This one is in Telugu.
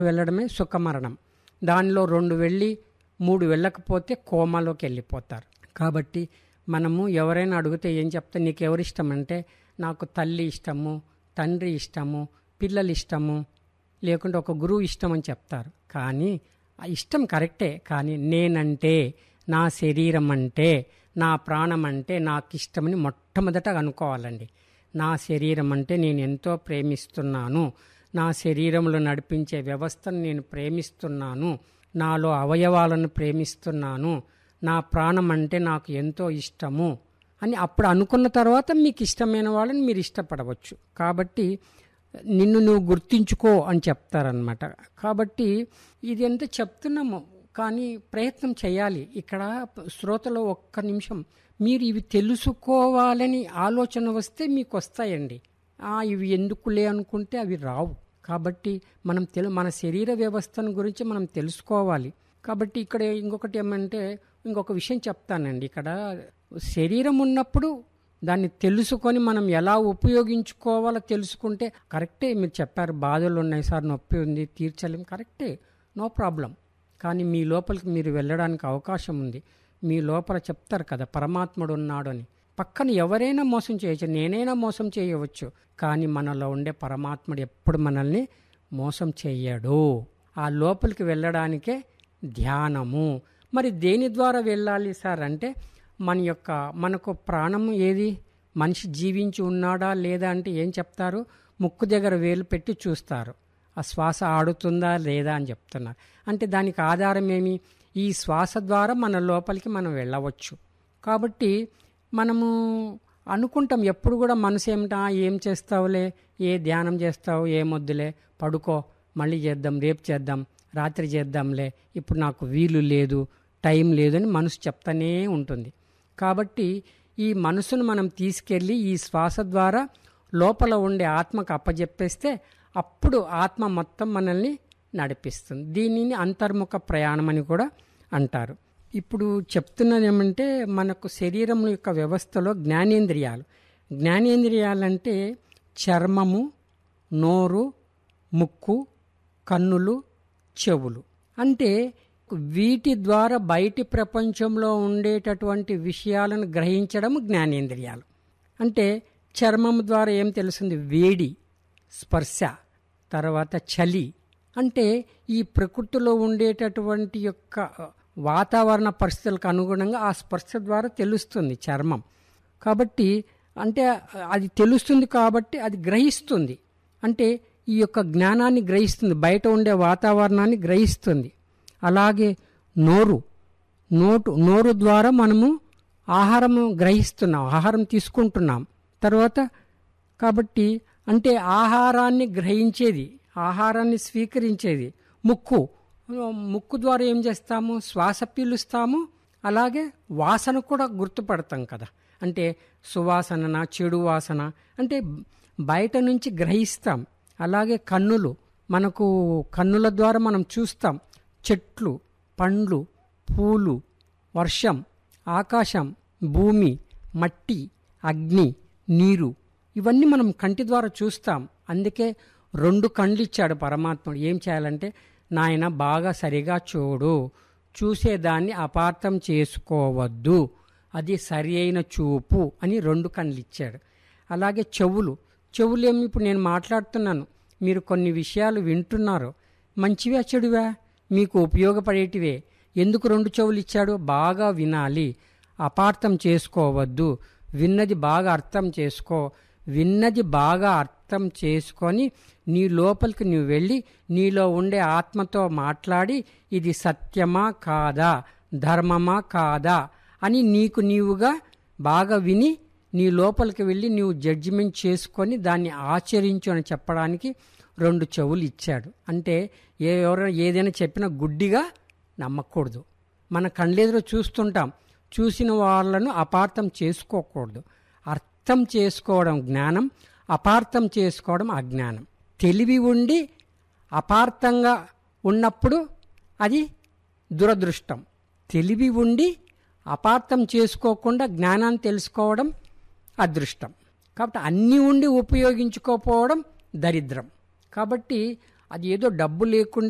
వెళ్ళడమే సుఖమరణం దానిలో రెండు వెళ్ళి మూడు వెళ్ళకపోతే కోమాలోకి వెళ్ళిపోతారు కాబట్టి మనము ఎవరైనా అడిగితే ఏం చెప్తే నీకు ఎవరు ఇష్టం అంటే నాకు తల్లి ఇష్టము తండ్రి ఇష్టము పిల్లలు ఇష్టము లేకుంటే ఒక గురువు ఇష్టం అని చెప్తారు కానీ ఆ ఇష్టం కరెక్టే కానీ నేనంటే నా శరీరం అంటే నా ప్రాణం అంటే నాకు ఇష్టమని మొట్టమొదట అనుకోవాలండి నా శరీరం అంటే నేను ఎంతో ప్రేమిస్తున్నాను నా శరీరంలో నడిపించే వ్యవస్థను నేను ప్రేమిస్తున్నాను నాలో అవయవాలను ప్రేమిస్తున్నాను నా ప్రాణం అంటే నాకు ఎంతో ఇష్టము అని అప్పుడు అనుకున్న తర్వాత మీకు ఇష్టమైన వాళ్ళని మీరు ఇష్టపడవచ్చు కాబట్టి నిన్ను నువ్వు గుర్తించుకో అని చెప్తారనమాట కాబట్టి ఇది ఎంత చెప్తున్నాము కానీ ప్రయత్నం చేయాలి ఇక్కడ శ్రోతలో ఒక్క నిమిషం మీరు ఇవి తెలుసుకోవాలని ఆలోచన వస్తే మీకు వస్తాయండి ఆ, ఇవి ఎందుకులే అనుకుంటే అవి రావు కాబట్టి మనం తెలు మన శరీర వ్యవస్థను గురించి మనం తెలుసుకోవాలి కాబట్టి ఇక్కడ ఇంకొకటి ఏమంటే ఇంకొక విషయం చెప్తానండి ఇక్కడ శరీరం ఉన్నప్పుడు దాన్ని తెలుసుకొని మనం ఎలా ఉపయోగించుకోవాలో తెలుసుకుంటే కరెక్టే మీరు చెప్పారు బాధలు ఉన్నాయి సార్ నొప్పి ఉంది తీర్చలేం కరెక్టే నో ప్రాబ్లం కానీ మీ లోపలికి మీరు వెళ్ళడానికి అవకాశం ఉంది మీ లోపల చెప్తారు కదా పరమాత్ముడు ఉన్నాడు అని పక్కన ఎవరైనా మోసం చేయొచ్చు నేనైనా మోసం చేయవచ్చు కానీ మనలో ఉండే పరమాత్ముడు ఎప్పుడు మనల్ని మోసం చెయ్యడు ఆ లోపలికి వెళ్ళడానికే ధ్యానము మరి దేని ద్వారా వెళ్ళాలి సార్ అంటే మన యొక్క మనకు ప్రాణం ఏది మనిషి జీవించి ఉన్నాడా లేదా అంటే ఏం చెప్తారు ముక్కు దగ్గర వేలు పెట్టి చూస్తారు ఆ శ్వాస ఆడుతుందా లేదా అని చెప్తున్నారు అంటే దానికి ఆధారం ఏమి ఈ శ్వాస ద్వారా మన లోపలికి మనం వెళ్ళవచ్చు కాబట్టి మనము అనుకుంటాం ఎప్పుడు కూడా మనసు ఏమిటా ఏం చేస్తావులే ఏ ధ్యానం చేస్తావు ఏమొద్దులే పడుకో మళ్ళీ చేద్దాం రేపు చేద్దాం రాత్రి చేద్దాంలే ఇప్పుడు నాకు వీలు లేదు టైం లేదు అని మనసు చెప్తానే ఉంటుంది కాబట్టి ఈ మనసును మనం తీసుకెళ్ళి ఈ శ్వాస ద్వారా లోపల ఉండే ఆత్మకు అప్పజెప్పేస్తే అప్పుడు ఆత్మ మొత్తం మనల్ని నడిపిస్తుంది దీనిని అంతర్ముఖ ప్రయాణం అని కూడా అంటారు ఇప్పుడు చెప్తున్నది ఏమంటే మనకు శరీరం యొక్క వ్యవస్థలో జ్ఞానేంద్రియాలు జ్ఞానేంద్రియాలంటే చర్మము నోరు ముక్కు కన్నులు చెవులు అంటే వీటి ద్వారా బయటి ప్రపంచంలో ఉండేటటువంటి విషయాలను గ్రహించడం జ్ఞానేంద్రియాలు అంటే చర్మం ద్వారా ఏం తెలుస్తుంది వేడి స్పర్శ తర్వాత చలి అంటే ఈ ప్రకృతిలో ఉండేటటువంటి యొక్క వాతావరణ పరిస్థితులకు అనుగుణంగా ఆ స్పర్శ ద్వారా తెలుస్తుంది చర్మం కాబట్టి అంటే అది తెలుస్తుంది కాబట్టి అది గ్రహిస్తుంది అంటే ఈ యొక్క జ్ఞానాన్ని గ్రహిస్తుంది బయట ఉండే వాతావరణాన్ని గ్రహిస్తుంది అలాగే నోరు నోటు నోరు ద్వారా మనము ఆహారము గ్రహిస్తున్నాం ఆహారం తీసుకుంటున్నాం తర్వాత కాబట్టి అంటే ఆహారాన్ని గ్రహించేది ఆహారాన్ని స్వీకరించేది ముక్కు ముక్కు ద్వారా ఏం చేస్తాము శ్వాస పీలుస్తాము అలాగే వాసన కూడా గుర్తుపడతాం కదా అంటే సువాసన చెడు వాసన అంటే బయట నుంచి గ్రహిస్తాం అలాగే కన్నులు మనకు కన్నుల ద్వారా మనం చూస్తాం చెట్లు పండ్లు పూలు వర్షం ఆకాశం భూమి మట్టి అగ్ని నీరు ఇవన్నీ మనం కంటి ద్వారా చూస్తాం అందుకే రెండు కండ్లు ఇచ్చాడు పరమాత్ముడు ఏం చేయాలంటే నాయన బాగా సరిగా చూడు చూసేదాన్ని అపార్థం చేసుకోవద్దు అది సరి అయిన చూపు అని రెండు కళ్ళు ఇచ్చాడు అలాగే చెవులు చెవులు ఏమి ఇప్పుడు నేను మాట్లాడుతున్నాను మీరు కొన్ని విషయాలు వింటున్నారు మంచివా చెడువా మీకు ఉపయోగపడేటివే ఎందుకు రెండు చెవులు ఇచ్చాడు బాగా వినాలి అపార్థం చేసుకోవద్దు విన్నది బాగా అర్థం చేసుకో విన్నది బాగా అర్థం చేసుకొని నీ లోపలికి నువ్వు వెళ్ళి నీలో ఉండే ఆత్మతో మాట్లాడి ఇది సత్యమా కాదా ధర్మమా కాదా అని నీకు నీవుగా బాగా విని నీ లోపలికి వెళ్ళి నీవు జడ్జిమెంట్ చేసుకొని దాన్ని ఆచరించు అని చెప్పడానికి రెండు చెవులు ఇచ్చాడు అంటే ఏ ఎవరైనా ఏదైనా చెప్పినా గుడ్డిగా నమ్మకూడదు మన కళ్ళెదురు చూస్తుంటాం చూసిన వాళ్ళను అపార్థం చేసుకోకూడదు అర్థం చేసుకోవడం జ్ఞానం అపార్థం చేసుకోవడం అజ్ఞానం తెలివి ఉండి అపార్థంగా ఉన్నప్పుడు అది దురదృష్టం తెలివి ఉండి అపార్థం చేసుకోకుండా జ్ఞానాన్ని తెలుసుకోవడం అదృష్టం కాబట్టి అన్నీ ఉండి ఉపయోగించుకోకపోవడం దరిద్రం కాబట్టి అది ఏదో డబ్బు లేకుండా